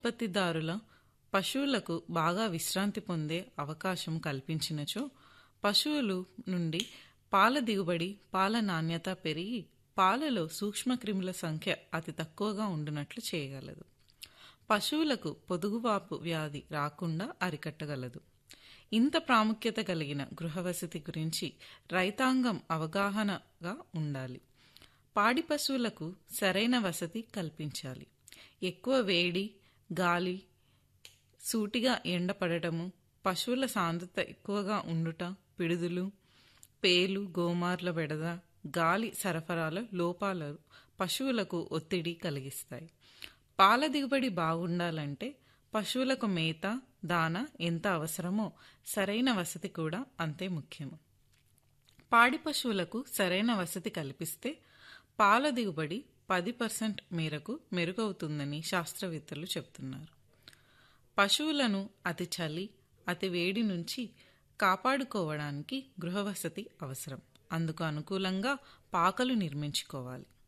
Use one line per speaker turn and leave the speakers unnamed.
ఉత్పత్తిదారుల పశువులకు బాగా విశ్రాంతి పొందే అవకాశం కల్పించినచో పశువులు నుండి పాల దిగుబడి పాల నాణ్యత పెరిగి పాలలో సూక్ష్మక్రిముల సంఖ్య అతి తక్కువగా ఉండునట్లు చేయగలదు పశువులకు పొదుగువాపు వ్యాధి రాకుండా అరికట్టగలదు ఇంత ప్రాముఖ్యత కలిగిన గృహవసతి గురించి రైతాంగం అవగాహనగా ఉండాలి పాడి పశువులకు సరైన వసతి కల్పించాలి ఎక్కువ వేడి గాలి సూటిగా ఎండపడటము పశువుల సాంద్రత ఎక్కువగా ఉండుట పిడుదులు పేలు గోమార్ల బెడద గాలి సరఫరాల లోపాలు పశువులకు ఒత్తిడి కలిగిస్తాయి పాల దిగుబడి బాగుండాలంటే పశువులకు మేత దాన ఎంత అవసరమో సరైన వసతి కూడా అంతే ముఖ్యము పాడి పశువులకు సరైన వసతి కల్పిస్తే పాల దిగుబడి పది పర్సెంట్ మేరకు మెరుగవుతుందని శాస్త్రవేత్తలు చెబుతున్నారు పశువులను అతి చలి అతి వేడి నుంచి కాపాడుకోవడానికి గృహవసతి అవసరం అందుకు అనుకూలంగా పాకలు నిర్మించుకోవాలి